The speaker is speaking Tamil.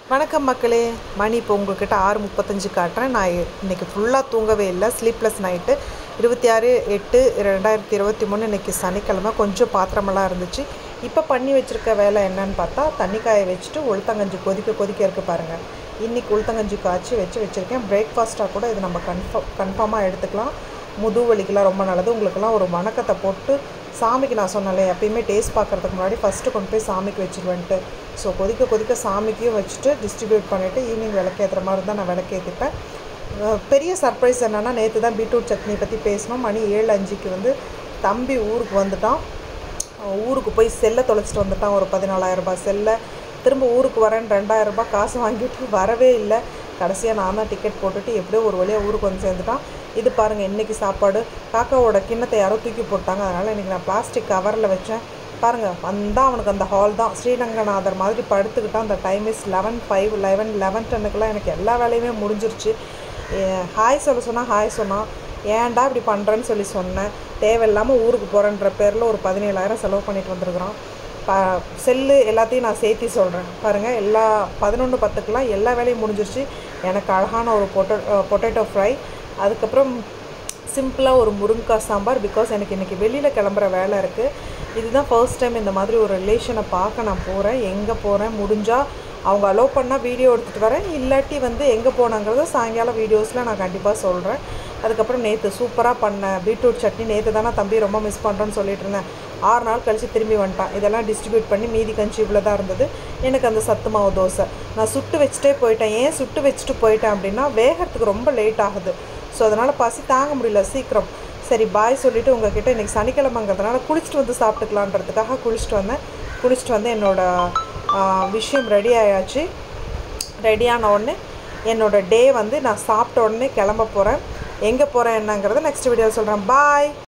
வணக்கம் மக்களே மணி இப்போ உங்ககிட்ட ஆறு முப்பத்தஞ்சு காட்டுறேன் நான் இன்னைக்கு ஃபுல்லாக தூங்கவே இல்லை ஸ்லீப்லெஸ் நைட்டு இருபத்தி ஆறு எட்டு ரெண்டாயிரத்தி இருபத்தி மூணு இன்றைக்கி சனிக்கிழமை கொஞ்சம் பாத்திரமெல்லாம் இருந்துச்சு இப்போ பண்ணி வச்சுருக்க வேலை என்னன்னு பார்த்தா தண்ணி காய வச்சுட்டு உளுத்தங்கஞ்சி கொதிக்க கொதிக்க இருக்கு பாருங்கள் இன்றைக்கி உளுத்தங்கஞ்சி காய்ச்சி வச்சு வச்சுருக்கேன் பிரேக்ஃபாஸ்ட்டாக கூட இது நம்ம கன்ஃபார்ம் கன்ஃபார்மாக எடுத்துக்கலாம் முதுகு வலிக்கெலாம் ரொம்ப நல்லது உங்களுக்கெல்லாம் ஒரு வணக்கத்தை போட்டு சாமிக்கு நான் சொன்னேன்ல எப்பயுமே டேஸ்ட் பார்க்குறதுக்கு முன்னாடி ஃபஸ்ட்டு கொண்டு போய் சாமிக்கு வச்சுருவேன்ட்டு ஸோ கொதிக்க கொதிக்க சாமிக்கும் வச்சுட்டு டிஸ்ட்ரிபியூட் பண்ணிவிட்டு ஈவினிங் விளக்கேற்றுற மாதிரி தான் நான் விளக்கேற்றிப்பேன் அஹ் பெரிய சர்ப்ரைஸ் என்னென்னா நேற்று தான் பீட்ரூட் சட்னி பற்றி பேசினோம் மணி ஏழு அஞ்சுக்கு வந்து தம்பி ஊருக்கு வந்துட்டான் அவன் ஊருக்கு போய் செல்லை தொலைச்சிட்டு வந்துட்டான் ஒரு பதினாலாயிரம் ரூபாய் செல்லை திரும்ப ஊருக்கு வரேன் ரெண்டாயிரம் ரூபாய் காசு வாங்கிட்டு வரவே இல்லை கடைசியாக நான் தான் டிக்கெட் போட்டுட்டு எப்படியோ ஒரு வழியாக ஊருக்கு வந்து சேர்ந்துட்டான் இது பாருங்கள் இன்றைக்கி சாப்பாடு காக்காவோட கிண்ணத்தை யாரோ தூக்கி போட்டாங்க அதனால் இன்றைக்கி நான் பிளாஸ்டிக் கவரில் வச்சேன் பாருங்கள் வந்தால் அவனுக்கு அந்த ஹால் தான் ஸ்ரீரங்கநாதர் மாதிரி படுத்துக்கிட்டான் அந்த time is eleven five eleven eleven டென்னுக்கெல்லாம் எனக்கு எல்லா வேலையுமே முடிஞ்சிருச்சு ஹாய் சொல்ல சொன்னால் ஹாய் சொன்னான் ஏன்டா இப்படி பண்ணுறேன்னு சொல்லி சொன்னேன் தேவையில்லாமல் ஊருக்கு போகிறேன்ற பேரில் ஒரு பதினேழாயிரம் செலவு பண்ணிட்டு வந்திருக்கிறான் ப செல்லு எல்லாத்தையும் நான் சேர்த்தி சொல்கிறேன் பாருங்கள் எல்லா பதினொன்று பத்துக்கெலாம் எல்லா வேலையும் முடிஞ்சிருச்சு எனக்கு அழகான ஒரு பொட்டோ பொட்டேட்டோ ஃப்ரை அதுக்கப்புறம் சிம்பிளாக ஒரு முருங்கைக்காய் சாம்பார் பிகாஸ் எனக்கு இன்றைக்கி வெளியில் கிளம்புற வேலை இருக்குது இதுதான் ஃபர்ஸ்ட் டைம் இந்த மாதிரி ஒரு ரிலேஷனை பார்க்க நான் போகிறேன் எங்கே போகிறேன் முடிஞ்சால் அவங்க அலோவ் பண்ணால் வீடியோ எடுத்துகிட்டு வரேன் இல்லாட்டி வந்து எங்கே போனாங்கிறத சாயங்காலம் வீடியோஸில் நான் கண்டிப்பாக சொல்கிறேன் அதுக்கப்புறம் நேற்று சூப்பராக பண்ண பீட்ரூட் சட்னி நேற்று தானே தம்பி ரொம்ப மிஸ் பண்ணுறேன்னு சொல்லிட்டு இருந்தேன் ஆறு நாள் கழித்து திரும்பி வந்துட்டான் இதெல்லாம் டிஸ்ட்ரிபியூட் பண்ணி மீதி கஞ்சி இவ்வளோ தான் இருந்தது எனக்கு அந்த சத்து மாவு தோசை நான் சுட்டு வச்சுட்டே போயிட்டேன் ஏன் சுட்டு வச்சுட்டு போயிட்டேன் அப்படின்னா வேகிறதுக்கு ரொம்ப லேட் ஆகுது ஸோ அதனால் பசி தாங்க முடியல சீக்கிரம் சரி பாய் சொல்லிவிட்டு உங்ககிட்ட இன்றைக்கி சனிக்கிழமைங்கிறதுனால குளிச்சுட்டு வந்து சாப்பிட்டுக்கலான்றதுக்காக குளிச்சுட்டு வந்தேன் குளிச்சுட்டு வந்து என்னோடய விஷயம் ரெடி ஆயாச்சு ரெடியான உடனே என்னோடய டே வந்து நான் சாப்பிட்ட உடனே கிளம்ப போகிறேன் எங்கே போகிறேன் என்னங்கிறத நெக்ஸ்ட் வீடியோவில் சொல்கிறேன் பாய்